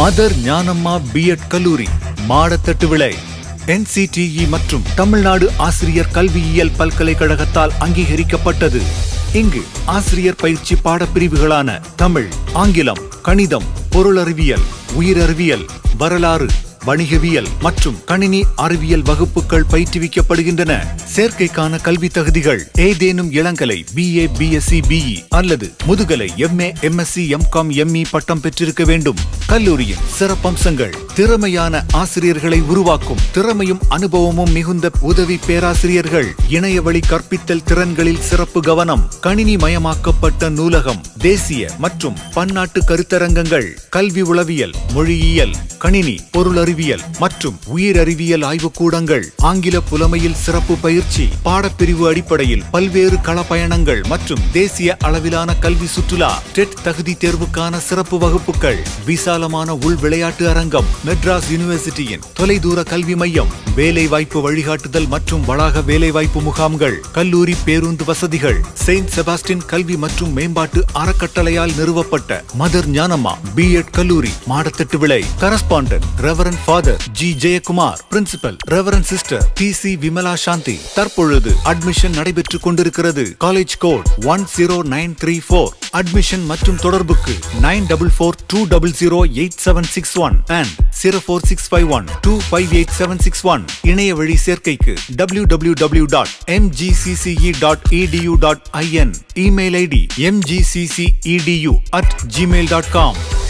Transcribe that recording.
mother ஞானம்மா BEd கல்லூரி மாடத்தட்டு விளை NCTE மற்றும் தமிழ்நாடு ஆசிரியர் கல்வியியல் பல்கலைக்கழகத்தால் அங்கீகரிக்கப்பட்டது இங்கு ஆசிரியர் பயிற்சி பாடப்பிரிவுகளான தமிழ் ஆங்கிலம் கணிதம் பொருளறிவியல் உயிரறிவியல் வரலாறு வணிகவியல் மற்றும் கணினி அறிவியல் வகுப்புகள் பயிற்றுவிக்கப்படுகின்றன சேர்க்கைக்கான கல்வி தகுதிகள் ஏதேனும் இளங்கலை பிஏ பிஎஸ்சி பிஇ அல்லது முதுகலை எம்ஏ எம்எஸ்சி எம்காம் எம்இ பட்டம் பெற்றிருக்க வேண்டும் கல்லூரியின் சிறப்பம்சங்கள் திறமையான ஆசிரியர்களை உருவாக்கும் திறமையும் அனுபவமும் மிகுந்த உதவி பேராசிரியர்கள் இணையவழி கற்பித்தல் திறன்களில் சிறப்பு கவனம் கணினி மயமாக்கப்பட்ட நூலகம் தேசிய மற்றும் பன்னாட்டு கருத்தரங்கங்கள் கல்வி உளவியல் மொழியியல் கணினி பொருளறிவியல் மற்றும் உயிரறிவியல் ஆய்வுக்கூடங்கள் ஆங்கில புலமையில் சிறப்பு பயிற்சி பாடப்பிரிவு அடிப்படையில் பல்வேறு கள பயணங்கள் மற்றும் தேசிய அளவிலான கல்வி சுற்றுலா டெட் தகுதி தேர்வுக்கான சிறப்பு வகுப்புகள் விசாலமான உள் விளையாட்டு அரங்கம் மெட்ராஸ் யூனிவர்சிட்டியின் தொலைதூர கல்வி மையம் வேலை வாய்ப்பு வழிகாட்டுதல் மற்றும் வளாக வேலைவாய்ப்பு முகாம்கள் கல்லூரி பேருந்து வசதிகள் செயின்ட் செபாஸ்டின் கல்வி மற்றும் மேம்பாட்டு அறக்கட்டளையால் நிறுவப்பட்ட மதர் ஞானம்மா பிஎட் கல்லூரி Madathattuvilai correspondent reverend father G Jayakumar principal reverend sister T C Vimala Shanthi தற்பொழுது அட்மிஷன் நடைபெற்றுக் கொண்டிருக்கிறது college code one zero nine three four admission மற்றும் தொடர்புக்கு nine double four two double zero eight seven six one and zero four six five one two five eight seven six one இணைய வழி சேர்க்கைக்கு W W W dot MGCCE dot EDU dot IN email ID MGCCEDU at Gmail dot com